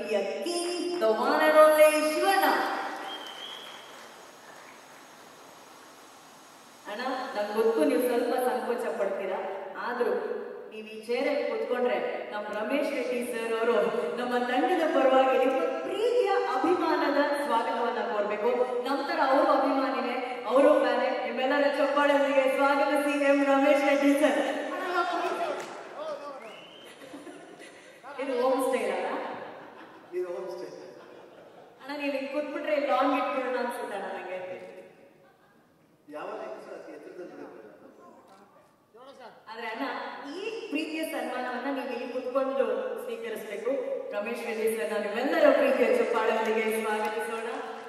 ಪ್ರೀತಿಯ king the one and only Shivanna ಅಣ್ಣ ನಂಗೆ ಗೊತ್ತು ನೀವು ಸ್ವಲ್ಪ ಸಂಕೋಚ ಪಡ್ತೀರಾ ಆದ್ರೂ ನೀವು ಈ ಚೇರಲ್ಲಿ ಕೂತ್ಕೊಂಡ್ರೆ ನಮ್ಮ ರಮೇಶ್ ರೆಡ್ಡಿ ಸರ್ ಅವರು ನಮ್ಮ ತಂಡದ ಪರವಾಗಿ ನಿಮ್ಮ ಪ್ರೀತಿಯ ಅಭಿಮಾನದ ಸ್ವಾಗತವನ್ನ ಕೋರ್ಬೇಕು ನಮ್ಮ ತರ ಅವರು ಅಭಿಮಾನಿನೇ ಅವರು ಫ್ಯಾನೆ ನಿಮ್ಮೆಲ್ಲರ ಚಪ್ಪಾಳೊಂದಿಗೆ ಸ್ವಾಗತಿಸಿ ಎಂ ರಮೇಶ್ ರೆಡ್ಡಿ ಸರ್ ಇದು ಹೋಮ್ ಸ್ಟೇ ಅಲ್ಲ ಇದು ಹೋಮ್ ಸ್ಟೇ ಅಣ್ಣ ನೀವು ಇಲ್ಲಿ ಕೂತ್ಬಿಟ್ರೆ ಲಾಂಗ್ ಇಟ್ಬಿಡೋಣ ಅನ್ಸುತ್ತೆ ಅಣ್ಣ ನನಗೆ ಯಾವ ಸಹ ಅತಿ ಎತ್ತರದಲ್ಲಿ ಇರುತ್ತೆ. ಆದ್ರೆ ಅಣ್ಣ ಈ ಪ್ರೀತಿಯ ಸನ್ಮಾನವನ್ನ ನೀವು ಇಲ್ಲಿ ಕುತ್ಕೊಂಡು ಸ್ವೀಕರಿಸಬೇಕು ರಮೇಶ್ ರೆಡ್ಡಿ ಸರ್ ನೀವೆಲ್ಲರ ಪ್ರೀತಿಯ ಚಪ್ಪಾಳೊಂದಿಗೆ ಸ್ವಾಗತಿಸೋಣ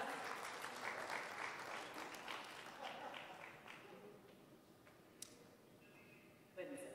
ಬನ್ನಿ ಸರ್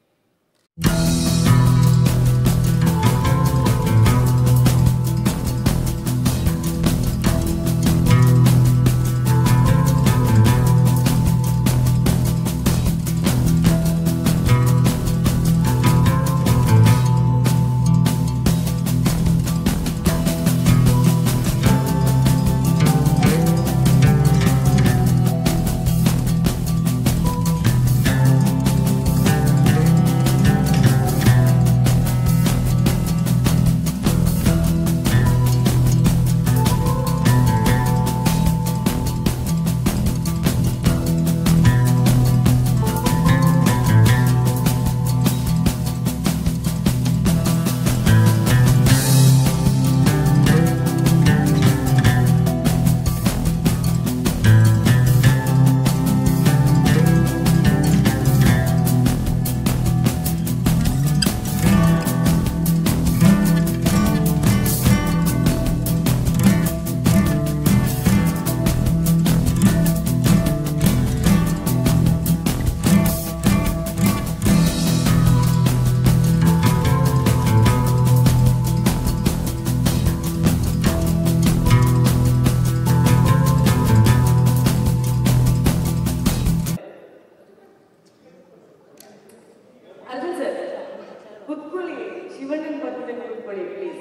ಅರ್ಜುನ್ ಸರ್ ಕುತ್ಕೊಳ್ಳಿ ಶಿವಣ್ಣನ ಪಕ್ಕದಲ್ಲಿ ಕುತ್ಕೊಳ್ಳಿ ಪ್ಲೀಸ್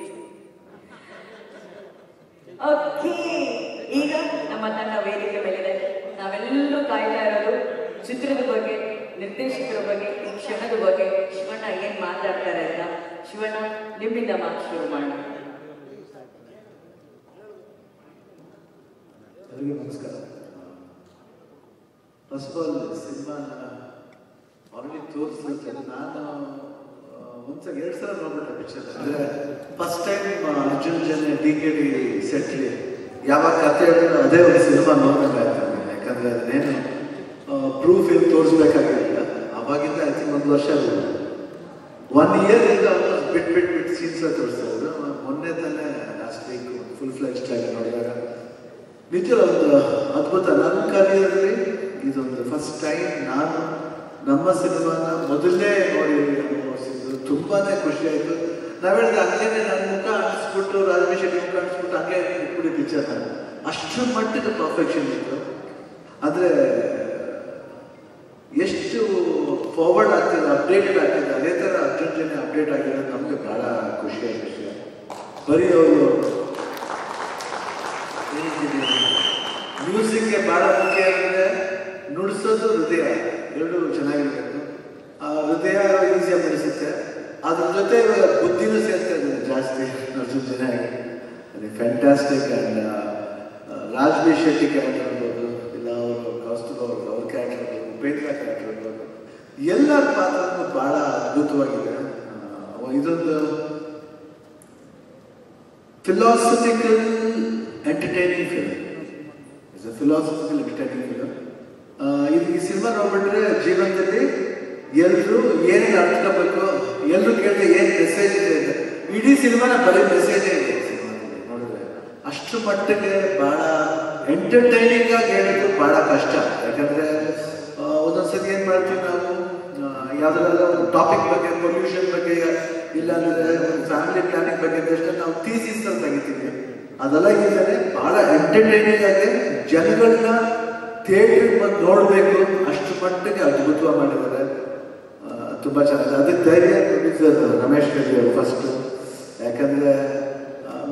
ಓಕೆ ಈಗ ನಮ್ಮ ತಂಡ ವೇದಿಕೆ ಮೇಲಿದೆ ನಾವೆಲ್ಲರೂ ಕಾಯ್ತಾ ಇರೋದು ಚಿತ್ರದ ಬಗ್ಗೆ ನಿರ್ದೇಶಕರ ಬಗ್ಗೆ ಈ ಕ್ಷಣದ ಬಗ್ಗೆ ಶಿವಣ್ಣ ಏನ್ ಮಾತಾಡ್ತಾರೆ ಅಂತ ಶಿವಣ್ಣ ನಿಮ್ಮಿಂದ ಮಾತು ಶುರು ಮಾಡೋಣ ಎಲ್ಲರಿಗೂ ನಮಸ್ಕಾರ ಫಸ್ಟ್ ಆಫ್ ಆಲ್ ಸಿನಿಮಾನ ಆಲ್ರೆಡಿ ತೋರಿಸಿರ್ತಾರೆ ನಾನು ಆ, ಒಂದ್ಸಲ ಎರಡು ಸಲ ನೋಡ್ಬಿಟ್ಟೆ ಪಿಕ್ಚರ್ ಅಂದರೆ first time Arjun Janya D K D ಸೆಟ್ಲಿ ಯಾವಾಗ ಕತೆ ಹೇಳಿದ್ರು ಅದೇ ಒಂದು ಸಿನಿಮಾ ನೋಡ್ದಂಗೆ ಆಯ್ತು ನನಗೆ ಯಾಕಂದರೆ ಅದೇನು ಪ್ರೂಫ್ ಏನು ತೋರಿಸ್ಬೇಕಾಗಿಲ್ಲ ಅವಾಗಿಂದ ಐ ಥಿಂಕ್ ಒಂದು ವರ್ಷ ಒನ್ ಇಯರ್ ಇಂದ ಬಿಟ್ ಬಿಟ್ ಬಿಟ್ ಸೀನ್ಸ್ ತೋರಿಸ್ತಾ ಇದ್ರು ಮೊನ್ನೆ ತಾನೇ ಲಾಸ್ಟ್ ವೀಕ್ ಫುಲ್ ಫ್ಲೆಜ್ ಆಗಿ ನೋಡಿದಾಗ ನಿಜ ಒಂದು ಅದ್ಭುತ ನನ್ನ ಕರಿಯರಲ್ಲಿ ಇದೊಂದು ಫಸ್ಟ್ ಟೈಮ್ ನಾನು ನಮ್ಮ ಸಿನಿಮಾನ ಮೊದಲನೇ ನೋಡಿ ಅನುಭವಿಸಿದ್ದು ತುಂಬಾನೇ ಖುಷಿ ಆಯಿತು ನಾವು ಹೇಳಿದ್ರೆ ಹಂಗೇನೆ ನನ್ನ ಮುಖ ಅನಿಸ್ಬಿಟ್ಟು ರಾಜೇಶ್ ಶೆಟ್ಟಿ ಮುಖ ಅನಿಸ್ಬಿಟ್ಟು ಹಂಗೆ ಇಟ್ಬಿಡಿ ಪಿಕ್ಚರ್ ನಾನು ಅಷ್ಟರ ಮಟ್ಟಿಗೆ ಪರ್ಫೆಕ್ಷನ್ ಇತ್ತು ಆದರೆ ಎಷ್ಟು ಫಾರ್ವರ್ಡ್ ಆಗ್ತಿದೆ ಅಪ್ಡೇಟೆಡ್ ಆಗ್ತಿದೆ ಅದೇ ಥರ ಅರ್ಜುನ್ ಜನ ಅಪ್ಡೇಟ್ ಆಗಿರೋದು ನಮಗೆ ಭಾಳ ಖುಷಿಯಾದ ವಿಷಯ ಬರೀ ಅವರು ಮ್ಯೂಸಿಕ್ಗೆ ಭಾಳ ಮುಖ್ಯ ಅಂದರೆ ನುಡಿಸೋದು ಹೃದಯ ಎರಡೂ ಚೆನ್ನಾಗಿರಬೇಕು ಆ ಹೃದಯ ಈಸಿಯಾಗಿ ನುಡಿಸುತ್ತೆ ಅದ್ರ ಜೊತೆ ಇವಾಗ ಬುದ್ಧಿನೂ ಸೇರ್ತಾ ಇದ್ದಾರೆ ಜಾಸ್ತಿ ಅರ್ಜುನ್ ಜನ ಅದೇ fantastic and Raj B Shetty character ಇರ್ಬೋದು ಇಲ್ಲ ಅವರು ಕೌಸ್ತುಭ ಅವ್ರ ಅವ್ರ ಕ್ಯಾರೆಕ್ಟರ್ ಇರ್ಬೋದು ಉಪೇಂದ್ರ ಕ್ಯಾರೆಕ್ಟರ್ ಇರ್ಬೋದು ಎಲ್ಲರ ಪಾತ್ರನೂ ಭಾಳ ಅದ್ಭುತವಾಗಿದೆ ಆ, ಇದೊಂದು philosophical entertaining film. It's a philosophical entertaining film. ಆ, ಇದು ಈ ಸಿನಿಮಾ ನೋಡ್ಬಿಟ್ರೆ ಜೀವನದಲ್ಲಿ ಎಲ್ಲರೂ ಏನೇನು ಅರ್ಥಕೋಬೇಕು ಎಲ್ಲರೂ ಕೇಳಿದ್ರೆ ಏನು ಮೆಸೇಜ್ ಇದೆ ಅಂತ. ಇಡೀ ಸಿನಿಮಾನ ಬರೀ ಮೆಸೇಜೇ ಇದೆ ಈ ಸಿನಿಮಾದಲ್ಲಿ ನೋಡಿದ್ರೆ ಅಷ್ಟು ಮಟ್ಟಿಗೆ ಭಾಳ ಎಂಟರ್ಟೈನಿಂಗ್ ಆಗಿ ಹೇಳೋದು ಭಾಳ ಕಷ್ಟ ಯಾಕಂದ್ರೆ ಆ, ಒಂದೊಂದ್ಸತಿ ಏನು ಮಾಡ್ತೀವಿ ನಾವು ಯಾವ್ದಾರ ಒಂದು ಟಾಪಿಕ್ ಬಗ್ಗೆ ಪೊಲ್ಯೂಷನ್ ಬಗ್ಗೆ ಇಲ್ಲಾಂದ್ರೆ ಫ್ಯಾಮಿಲಿ ಪ್ಲಾನಿಂಗ್ ಬಗ್ಗೆ ಅಷ್ಟೇ ನಾವು ಥೀಸಿಸ್ ಅಂತ ತೆಗಿತೀವಿ ಅದೆಲ್ಲ ಇದ್ದಾರೆ ಬಹಳ ಎಂಟರ್ಟೈನಿಂಗ್ ಆಗಿ ಜನಗಳನ್ನ ಥಿಯೇಟರ್ ಬಂದು ನೋಡಬೇಕು ಅಷ್ಟು ಮಟ್ಟಿಗೆ ಅದ್ಭುತವಾಗಿ ಮಾಡಿದ್ದಾರೆ ಆ, ತುಂಬಾ ಚೆನ್ನಾಗಿದೆ ಅದಕ್ಕೆ ಧೈರ್ಯ ಪ್ರೊಡ್ಯೂಸರ್ ರಮೇಶ್ ರೆಡ್ಡಿ ಅವರು ಫಸ್ಟ್ ಯಾಕಂದ್ರೆ ಆ,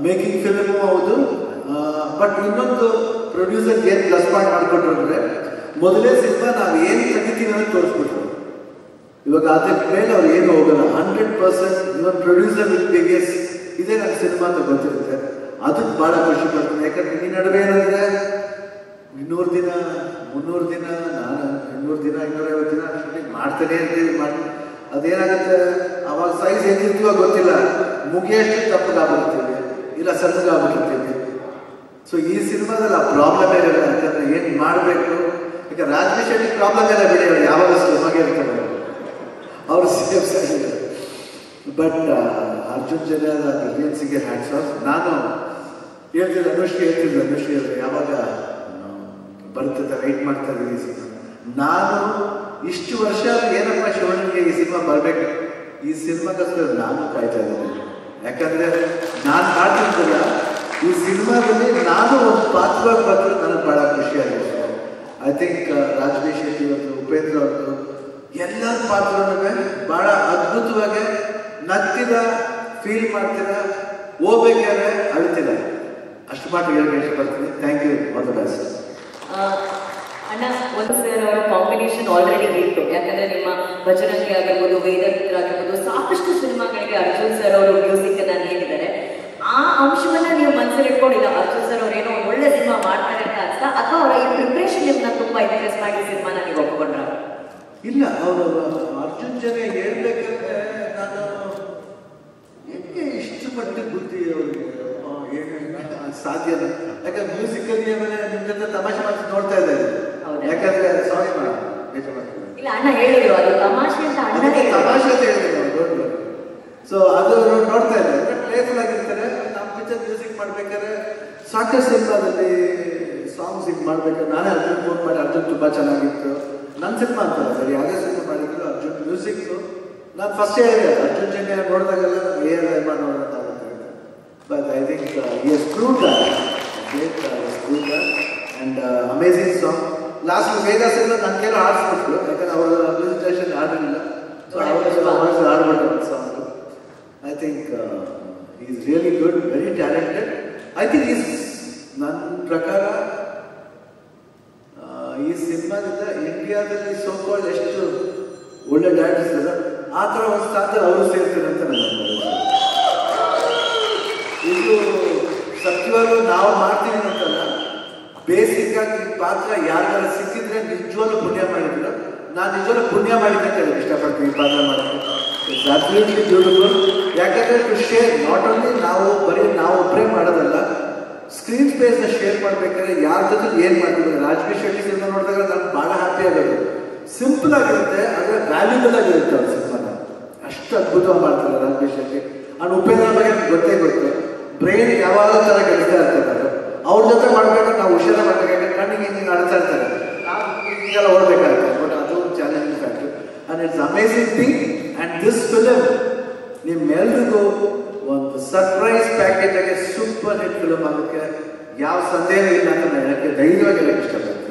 ಮೇಕಿಂಗ್ ಫಿಲ್ಮ್ ಹೌದು ಬಟ್ ಇನ್ನೊಂದು ಪ್ರೊಡ್ಯೂಸರ್ ಏನು ಪ್ಲಸ್ ಪಾಯಿಂಟ್ ಮಾಡಿಕೊಟ್ರು ಅಂದರೆ ಮೊದಲೇ ಸಿನಿಮಾ ನಾವು ಏನು ತೆಗಿತೀವಿ ಅಂತ ತೋರಿಸ್ಬಿಟ್ರು ಇವಾಗ ಅದಕ್ಕೆ ಮೇಲೆ ಅವ್ರು ಏನು ಹೋಗಲ್ಲ hundred percent even producer will biggest ಇದೇ ನನ್ನ ಸಿನಿಮಾ ಅಂತ ಗೊತ್ತಿರುತ್ತೆ ಅದಕ್ಕೆ ಭಾಳ ಖುಷಿ ಪಡ್ತೀನಿ ಯಾಕಂದ್ರೆ ಈ ನಡುವೆ ಏನಂದ್ರೆ ಇನ್ನೂರು ದಿನ ಮುನ್ನೂರು ದಿನ ನಾನು ಇನ್ನೂರು ದಿನ ಇನ್ನೂರೈವತ್ತು ದಿನ ಶೂಟಿಂಗ್ ಮಾಡ್ತಾನೆ ಇರ್ತೀವಿ ಮಾಡಿ ಅದೇನಾಗುತ್ತೆ ಅವಾಗ ಸೈಜ್ ಹೆಂಗಿರ್ತೀವೋ ಗೊತ್ತಿಲ್ಲ ಮುಗಿಯಷ್ಟು ತಪ್ಪಗಾಗ್ಬಿಡ್ತೀವಿ ಇಲ್ಲ ಸಣ್ಣಗಾಗ್ಬಿಟ್ಟಿರ್ತೀವಿ ಸೊ ಈ ಸಿನಿಮಾದಲ್ಲಿ ಆ ಪ್ರಾಬ್ಲಮ್ ಇರಲ್ಲ ಯಾಕಂದ್ರೆ ಏನು ಮಾಡಬೇಕು ಈಗ ರಾಜೇಶ್ ಶೆಟ್ಟಿ ಪ್ರಾಬ್ಲಮ್ ಎಲ್ಲ ಬಿಡಿ ಅವ್ರು ಯಾವಾಗ ಸಿನಿಮಾಗೆ ಇರ್ತಾರೆ ಅವರು ಸೇಫ್ ಸೈಡ್ ಬಟ್ ಅರ್ಜುನ್ ಜನ್ಯದ ಬ್ರಿಲಿಯನ್ಸಿಗೆ ಹ್ಯಾಟ್ಸ್ ಆಫ್ ನಾನು ಹೇಳ್ತಿದ್ದೆ ಅನುಷ್ಕೆ ಹೇಳ್ತಿದ್ದೆ ಅನುಷ್ಕೆ ಹೇಳಿದ್ರೆ ಯಾವಾಗ ಆ, ಬರ್ತದೆ ವೆಯ್ಟ್ ಮಾಡ್ತಾ ಇದ್ದೀನಿ ಈ ಸಿನಿಮಾ ನಾನು ಇಷ್ಟು ವರ್ಷ ಏನಪ್ಪ ಶಿವಣ್ಣನಿಗೆ ಈ ಸಿನಿಮಾ ಬರಬೇಕು ಈ ಸಿನಿಮಾಗೋಸ್ಕರ ನಾನು ಕಾಯ್ತಾ ಇದ್ದೀನಿ ಯಾಕಂದ್ರೆ ನಾನು ಕಾಡ್ತಿದ್ದಲ್ಲ ಈ ಸಿನಿಮಾದಲ್ಲಿ ನಾನು ಒಂದು ಪಾತ್ರವಾಗಿ ಬಂದ್ರೆ ನನಗೆ ಭಾಳ ಖುಷಿಯಾಗಿದೆ ಐ ಥಿಂಕ್ ರಾಜಬಿ ಶೆಟ್ಟಿ ಅವರು ಉಪೇಂದ್ರ ಅವರು ಎಲ್ಲ ಪಾತ್ರನೂ ಬಹಳ ಅದ್ಭುತವಾಗಿ ನಗ್ತಿದ ಫೀಲ್ ಮಾಡ್ತೀರ ಹೋಗ್ಬೇಕಾದ್ರೆ ಅಳ್ತೀರ ಅಷ್ಟು ಮಾತ್ರ ಹೇಳಕ್ಕೆ ಇಷ್ಟಪಡ್ತೀನಿ thank you all the best ಆ, ಅಣ್ಣ ಒಂದು ಸರ್ ಅವರ ಕಾಂಬಿನೇಷನ್ ಆಲ್ರೆಡಿ ಇತ್ತು ಯಾಕಂದ್ರೆ ನಿಮ್ಮ ಭಜರಂಗಿ ಆಗಿರ್ಬೋದು ವೇದಮಿತ್ರ ಆಗಿರ್ಬೋದು ಸಾಕಷ್ಟು ಸಿನಿಮಾಗಳಿಗೆ ಅರ್ಜುನ್ ಸರ್ ಅವರು ಮ್ಯೂಸಿಕ್ ಅನ್ನ ನೀಡಿದ್ದಾರೆ ಆ ಅಂಶವನ್ನ ನೀವು ಮನಸ್ಸಲ್ಲಿ ಇಟ್ಕೊಂಡಿಲ್ಲ ಅರ್ಜುನ್ ಸರ್ ಅವ್ರು ಏನೋ ಒಂದು ಒಳ್ಳೆ ಸಿನಿಮಾ ಮಾಡ್ತಾರೆ ಅಂತ ಅನ್ಸ್ತಾ ಅಥವಾ ಅವರ ಈ ಪ್ರಿಪ್ರೇಷನ್ ನಿಮ್ಮನ್ನ ತುಂಬಾ ಇಂಟ್ರೆಸ್ಟ್ ಮಾಡಿ ಸಿನಿಮಾನ ನೀವು ಒಪ್ಕೊಂಡ್ರ ಇಲ್ಲ ಅವರು ಅರ್ಜುನ್ ಜನ ಹೇಳ್ಬೇಕಂದ್ರೆ ನಾನು ಹೆಂಗೆ ಇಷ್ಟು ಮಟ್ಟಿಗೆ ಬುದ್ಧಿ ಅವ್ರಿಗೆ ಅಪ್ಪ, ಏನು ಹಿಂಗೆ ಸಾಧ್ಯನ ಯಾಕಂದ್ರೆ ಮ್ಯೂಸಿಕಲ್ಲಿ ಆಮೇಲೆ ನಿಮ್ಮ ಜೊತೆ ತಮಾಷೆ ಮಾಡಿ ನೋಡ್ತಾ ಇದ್ದಾರೆ ಹೌದಾ? ಯಾಕಂದ್ರೆ ಸಾರಿ ಮೇಡಮ್ ಬೇಜಾರ್ ಮಾಡ್ಕೊಳ್ಳಿ. ಇಲ್ಲ ಅಣ್ಣ ಹೇಳಿದ್ರು ಅದು ತಮಾಷೆ ಅಂತ ಅಣ್ಣನೇ ಅದಕ್ಕೆ ಹೇಳಿದ್ರು. ತಮಾಷೆ ಅಂತ ಹೇಳಿದ್ರು ಸೊ ಅದು ನೋ- ನೋಡ್ತಾ ಇದ್ದಾರೆ ಪ್ಲೇಫುಲ್ ಆಗಿರ್ತಾರೆ ನಮ್ಮ ಪಿಕ್ಚರ್ ಮ್ಯೂಸಿಕ್ ಮಾಡ್ಬೇಕಾದ್ರೆ ಸಾಕಷ್ಟು ಸಿನಿಮಾದಲ್ಲಿ ಸಾಂಗ್ಸ್ ಇದು ಮಾಡ್ಬೇಕಾದ್ರೆ ನಾನೇ ಅರ್ಜುನ್ ಫೋನ್ ಮಾಡಿ ಅರ್ಜುನ್ ತುಂಬಾ ಚೆನ್ನಾಗಿತ್ತು ನನ್ನ ಸಿನಿಮಾ ಅಂತಲ್ಲ ಸರಿ ಯಾವುದೇ ಸಿನಿಮಾ ಮಾಡಿದ್ರು ಅರ್ಜುನ್ ಮ್ಯೂಸಿಕ್ ನಾನು ಫಸ್ಟ್ ಹೇಳಿದೆ ಅರ್ಜುನ್ ಜನ್ಯ ನೋಡಿದಾಗೆಲ್ಲ ಎ ಆರ್ ರೆಹಮಾನ್ ನೋಡೋದಾಗುತ್ತೆ but I think is prove great prove and amazing song last ವೇದಾಸ್ ಎಲ್ಲ ನನ್ನ ಕೈಲಿ ಆಡಿಸ್ಬಿಟ್ರು ಯಾಕಂದ್ರೆ ಅವರ ಪ್ರೆಸೆಂಟೇಷನ್ ಆಡಲಿಲ್ಲ ಸೊ ಅವರ ಆಡ್ಬಿಟ್ಟು song I think is really good very talented I think is ನನ್ನ ಪ್ರಕಾರ ಆ, ಈ ಸಿನಿಮಾದಿಂದ ಇಂಡಿಯಾದಲ್ಲಿ ಸೋಕಾಲ್ಡ್ ಎಷ್ಟು ಒಳ್ಳೆ ಡ್ಯಾನ್ಸ್ ಇದ್ದಾರೆ ಆ ಥರ ಒಂದು ಸ್ಥಾನದಲ್ಲಿ ಅವರು ಸೇರ್ತಾರೆ ಅಂತ ನನ್ನ ಅನ್ಕೊಳ್ಳೋದು. ಇದು ಸತ್ಯವಾಗ್ಲೂ ನಾವು ಮಾಡ್ತೀವಿ ಅಂತಲ್ಲ ಬೇಸಿಕ್ ಆಗಿ ಈ ಪಾತ್ರ ಯಾರಿಗಾರ ಸಿಕ್ಕಿದ್ರೆ ನಿಜವಾಗ್ಲೂ ಪುಣ್ಯ ಮಾಡಿದ್ರು ನಾನು ನಿಜವಾಗ್ಲೂ ಪುಣ್ಯ ಮಾಡಿದ್ದೆ ಅಂತ ಹೇಳಕ್ ಇಷ್ಟಪಡ್ತೀನಿ ಈ ಪಾತ್ರ ಮಾಡೋಕ್ಕೆ ಇಟ್ಸ್ ಅಬ್ಸಲ್ಯೂಟ್ಲಿ ಬ್ಯೂಟಿಫುಲ್ ಯಾಕಂದ್ರೆ ಟು ಶೇರ್ ನಾಟ್ ಓನ್ಲಿ ನಾವು ಬರೀ ನಾವು ಒಬ್ಬರೇ ಮಾಡೋದಲ್ಲ ಸ್ಕ್ರೀನ್ ಸ್ಪೇಸ್ನ ಶೇರ್ ಮಾಡ್ಬೇಕಾದ್ರೆ ಯಾರ ಜೊತೆ ಏನು ಮಾಡ್ತಿದ್ದಾರೆ ರಾಜಕೀಯ ಶೆಟ್ಟಿ ಸಿನಿಮಾ ನೋಡಿದಾಗ ನಾನು ಭಾಳ ಹ್ಯಾಪಿ ಆಗೋದು ಸಿಂಪಲ್ ಆಗಿರುತ್ತೆ ಆದರೆ ವ್ಯಾಲ್ಯೂಬಲ್ ಆಗಿರುತ್ತೆ ಅವ್ರ ಸಿನಿಮಾನ ಅಷ್ಟು ಅದ್ಭುತವಾಗಿ ಮಾಡ್ತಾರೆ ರಾಜಕೀಯ ಶೆಟ್ಟಿ ಅವ್ನು ಉಪೇಂದ್ರ ಬಗ್ಗೆ ನಮ್ಗೆ ಗೊತ್ತೇ ಗೊತ್ತು ಬ್ರೈನ್ ಯಾವಾಗ ಥರ ಕೆಲಸ ಇರ್ತಾರೆ ಅವ್ರ ಜೊತೆ ಮಾಡ್ಬೇಕಾದ್ರೆ ನಾವು ಹುಷಾರ ಮಾಡ್ಬೇಕಾದ್ರೆ ಕಣ್ಣಿಗೆ ಹಿಂಗೆ ಆಡ್ತಾ ಇರ್ತಾರೆ ನಾವು ಈಗೆಲ್ಲ ಓಡಬೇಕಾಗುತ್ತೆ ಬಟ್ ಅದು challenging factor and it's amazing thing and this film ನಿಮ್ಮೆಲ್ರಿಗೂ ಒಂದು ಸರ್ಪ್ರೈಸ್ ಪ್ಯಾಕೇಜ್ ಆಗಿ ಸೂಪರ್ ಹಿಟ್ ಫಿಲಮ್ ಆಗೋಕ್ಕೆ ಯಾವ ಸಂದೇಹ ಇಲ್ಲ ಅಂತ ನಾನು ಹೇಳಕ್ಕೆ ಧೈರ್ಯವಾಗಿ ಹೇಳಕ್ಕೆ ಇಷ್ಟಪಡ್ತೀನಿ